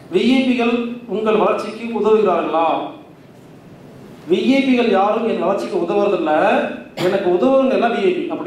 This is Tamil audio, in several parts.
விஐபிகள் உங்கள் வளர்ச்சிக்கு உதவுகிறார்களா விஐபிகள் யாரும் என் வளர்ச்சிக்கு உதவுறதில்ல எனக்கு உதவுறவங்க எல்லாம் விஐபி அப்படி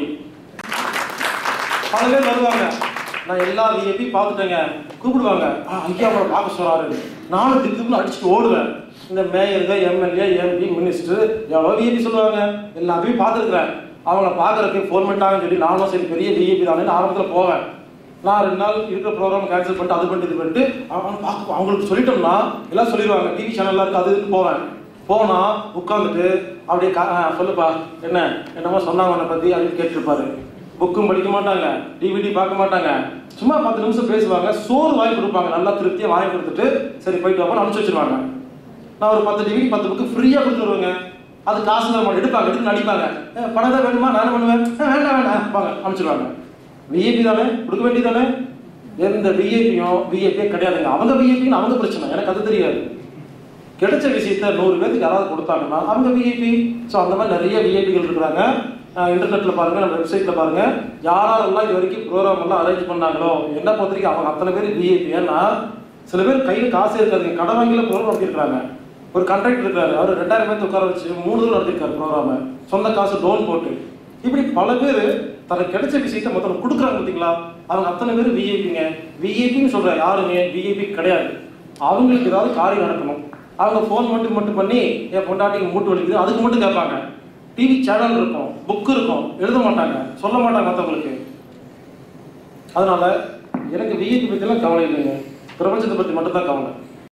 பல பேர் வருவாங்க நான் எல்லா விஐபி பார்த்துட்டேங்க கூப்பிடுவாங்க ஆ ஐயா அவரை பார்க்க சொல்றாரு நானும் திட்டுன்னு அடிச்சுட்டு ஓடுவேன் இந்த மேயருங்க எம்எல்ஏ எம்பி மினிஸ்டர் எவ்வளோ விஐபி சொல்லுவாங்க எல்லாத்தையும் பார்த்துருக்குறேன் அவங்கள பார்க்கறதுக்கு ஃபோன் பண்ணிட்டாங்கன்னு சொல்லி நானும் சரி பெரிய விஐபி தானே ஆரம்பத்தில் போவேன் நான் ரெண்டு நாள் இருக்கிற ப்ரோக்ராம் கேன்சல் பண்ணிட்டு அது பண்ணிட்டு இது பண்ணிட்டு அவங்க பார்க்க அவங்களுக்கு சொல்லிட்டோம்னா எல்லாம் சொல்லிடுவாங்க டிவி சேனல்லாம் இருக்கு அது இதுன்னு போவேன் போனா உட்காந்துட்டு அப்படியே கா- ஆ, சொல்லுப்பா என்ன என்னமோ சொன்னாங்க உன்னை பத்தி அப்படின்னு கேட்டுருப்பாரு புக்கும் படிக்க மாட்டாங்க டிவிடி பார்க்க மாட்டாங்க சும்மா பத்து நிமிஷம் பேசுவாங்க சோறு வாங்கி கொடுப்பாங்க நல்லா திருப்தியா வாங்கி கொடுத்துட்டு சரி போயிட்டு வாப்பா அனுப்பிச்சு வச்சிருவாங்க நான் ஒரு பத்து டிவிடி பத்து புக்கு ஃப்ரீயா கொடுத்துருவேங்க அது காசு தர மாட்டேன் எடுப்பாங்க எடுத்து நடிப்பாங்க "ஏ, பணம் தான் வேணுமா நானும் பண்ணுவேன் "ஏ, வேண்டாம் வேண்டாம் வாங்க அனுப்பிச்சிருவாங்க விஐபி தானே கொடுக்க வேண்டியது தானே எந்த விஐபியும் விஐபியே கிடையாதுங்க அவங்க விஐபின்னு அவங்க பிரச்சனை எனக்கு அது தெரியாது கிடைச்ச விஷயத்த நூறு பேருக்கு யாராவது கொடுத்தாங்கன்னா அவங்க விஐபி ஸோ அந்த மாதிரி நிறைய விஐபிகள் இருக்கிறாங்க இன்டர்நெட்ல பாருங்க நம்ம வெப்சைட்ல பாருங்க யாரெல்லாம் இது வரைக்கும் ப்ரோக்ராம் எல்லாம் அரேஞ்ச் பண்ணாங்களோ என்ன பொறுத்தவரைக்கும் அவங்க அத்தனை பேர் விஐபி ஏன்னா சில பேர் கையில் காசு இருக்காதுங்க கடை வாங்கில ப்ரோக்ராம் நடத்திருக்காங்க ஒரு கண்ட்ராக்டர் இருக்காரு அவர் ரெண்டாயிரம் பேர்த்து உட்கார வச்சு மூணு தூரம் நடத்திருக்காரு ப்ரோக்ராம சொந்த காசு லோன் போட்டு இப்படி பல பேர் தனக்கு கிடைச்ச விஷயத்த மொத்தம் கொடுக்குறாங்க பார்த்தீங்களா அவங்க அத்தனை பேர் விஐபிங்க விஐபின்னு சொல்ற யாருங்க விஐபி கிடையாது அவங்களுக்கு ஏதாவது காரியம் நடக்கணும் அவங்க ஃபோன் மட்டும் மட்டும் பண்ணி என் பொண்டாட்டிக்கு மூட்டு வலிக்குது அதுக்கு மட்டும் கேட்பாங்க டிவி சேனல் இருக்கும் புக் இருக்கும் எழுத மாட்டாங்க சொல்ல மாட்டாங்க மற்றவங்களுக்கு அதனால எனக்கு விஐபி பற்றிலாம் கவலை இல்லைங்க பிரபஞ்சத்தை பற்றி மட்டும்தான் கவலை